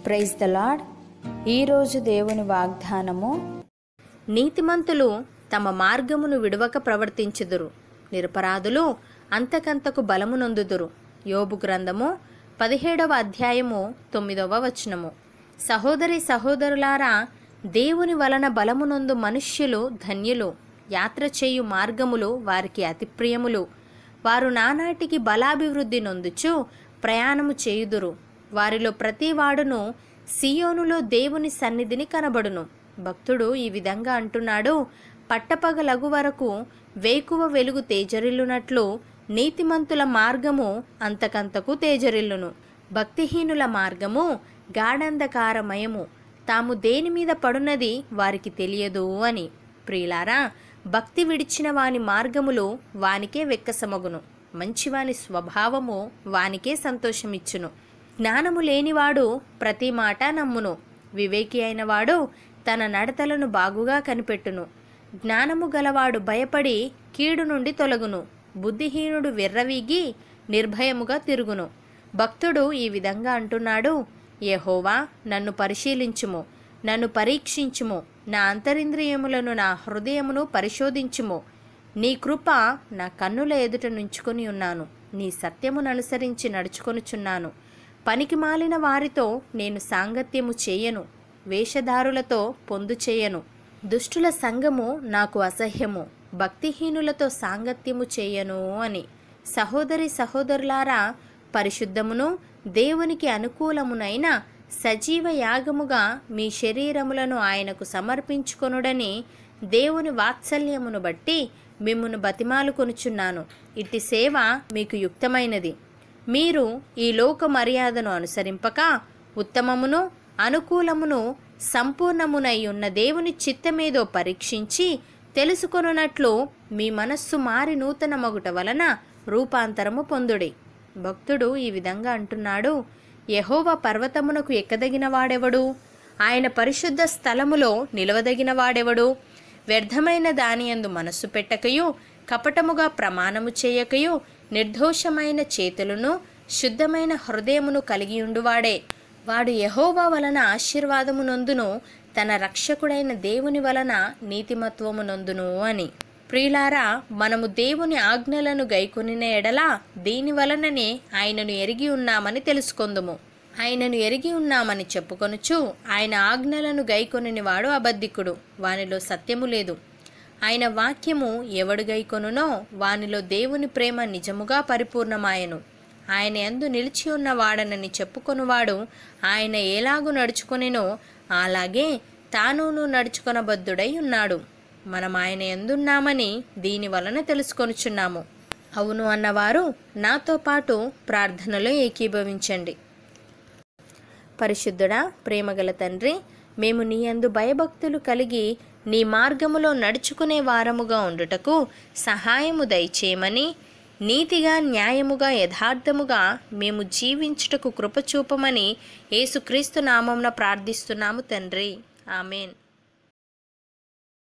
praise the lord ఈరోజు దేవుని వాగ్దానము నీతిమంతులు తమ మార్గమును విడవక ప్రవర్తించుదురు నిరపరాధులు అంతకంతకు బలము నొందుదురు యోబు గ్రంథము పదిహేడవ అధ్యాయము తొమ్మిదవ వచనము సహోదరి సహోదరులారా దేవుని వలన బలమునొందు మనుష్యులు ధన్యులు యాత్ర చేయు మార్గములు వారికి అతి ప్రియములు వారు నానాటికి బలాభివృద్ధి నొందుచు ప్రయాణము చేయుదురు వారిలో ప్రతివాడును సియోనులో దేవుని సన్నిధిని కనబడును భక్తుడు ఈ విధంగా అంటున్నాడు పట్టపగలగు వరకు వేకువ వెలుగు తేజరిల్లునట్లు నీతిమంతుల మార్గము అంతకంతకు తేజరిల్లును భక్తిహీనుల మార్గము గాఢంధకారమయము తాము దేని మీద పడున్నది వారికి తెలియదు అని ప్రియులారా భక్తి విడిచిన వాని మార్గములు వానికే వెక్కసమగును మంచివాని స్వభావము వానికే సంతోషమిచ్చును జ్ఞానము లేనివాడు ప్రతి మాట నమ్మును వివేకి అయినవాడు తన నడతలను బాగుగా కనిపెట్టును జ్ఞానము గలవాడు భయపడి కీడు నుండి తొలగును బుద్ధిహీనుడు విర్రవీగి నిర్భయముగా తిరుగును భక్తుడు ఈ విధంగా అంటున్నాడు యెహోవా నన్ను పరిశీలించుము నన్ను పరీక్షించుము నా అంతరింద్రియములను నా హృదయమును పరిశోధించుము నీ కృప నా కన్నుల ఎదుట నుంచుకొని ఉన్నాను నీ సత్యమును అనుసరించి నడుచుకొనుచున్నాను పనికి మాలిన వారితో నేను సాంగత్యము చేయను వేషధారులతో పొందు చేయను దుష్టుల సంగము నాకు అసహ్యము భక్తిహీనులతో సాంగత్యము చేయను అని సహోదరి సహోదరులారా పరిశుద్ధమును దేవునికి అనుకూలమునైన సజీవ యాగముగా మీ శరీరములను ఆయనకు సమర్పించుకొనుడని దేవుని వాత్సల్యమును బట్టి మిమ్మును బతిమాలు కొనుచున్నాను ఇట్టి సేవ మీకు యుక్తమైనది మీరు ఈ లోక మర్యాదను అనుసరింపక ఉత్తమమును అనుకూలమును సంపూర్ణమునై ఉన్న దేవుని చిత్తమేదో పరీక్షించి తెలుసుకొనున్నట్లు మీ మనస్సు మారి నూతన మగుట వలన రూపాంతరము పొందుడి భక్తుడు ఈ విధంగా అంటున్నాడు యహోవ పర్వతమునకు ఎక్కదగిన వాడెవడు ఆయన పరిశుద్ధ స్థలములో నిలవదగిన వాడెవడు వ్యర్థమైన దానియందు మనస్సు పెట్టకయు కపటముగా ప్రమాణము చేయకయు నిర్దోషమైన చేతులను శుద్ధమైన హృదయమును కలిగియుండువాడే వాడు యహోవా వలన ఆశీర్వాదము నొందును తన రక్షకుడైన దేవుని వలన నీతిమత్వము నొందును అని ప్రియులారా మనము దేవుని ఆజ్ఞలను గైకొనిన ఎడల దీని వలననే ఆయనను ఎరిగి ఉన్నామని తెలుసుకొందుము ఆయనను ఎరిగి ఉన్నామని చెప్పుకొనుచు ఆయన ఆజ్ఞలను గైకొనిన వాడు అబద్ధికుడు వానిలో సత్యము లేదు ఆయన వాక్యము ఎవడు గైకొనునో వానిలో దేవుని ప్రేమ నిజముగా పరిపూర్ణమాయను ఆయన ఎందు నిలిచి ఉన్న వాడనని చెప్పుకొనువాడు ఆయన ఎలాగు నడుచుకొనినో అలాగే తానును నడుచుకొనబద్ధుడై ఉన్నాడు మనం ఆయన ఎందున్నామని దీని వలన తెలుసుకొనుచున్నాము అవును అన్నవారు నాతో పాటు ప్రార్థనలో ఏకీభవించండి పరిశుద్ధుడా ప్రేమగల తండ్రి మేము నీ యందు భయభక్తులు కలిగి నీ మార్గములో నడుచుకునే వారముగా ఉండుటకు సహాయము దయచేయమని నీతిగా న్యాయముగా యథార్థముగా మేము జీవించుటకు కృపచూపమని యేసుక్రీస్తు నామంన ప్రార్థిస్తున్నాము తండ్రి ఆమెన్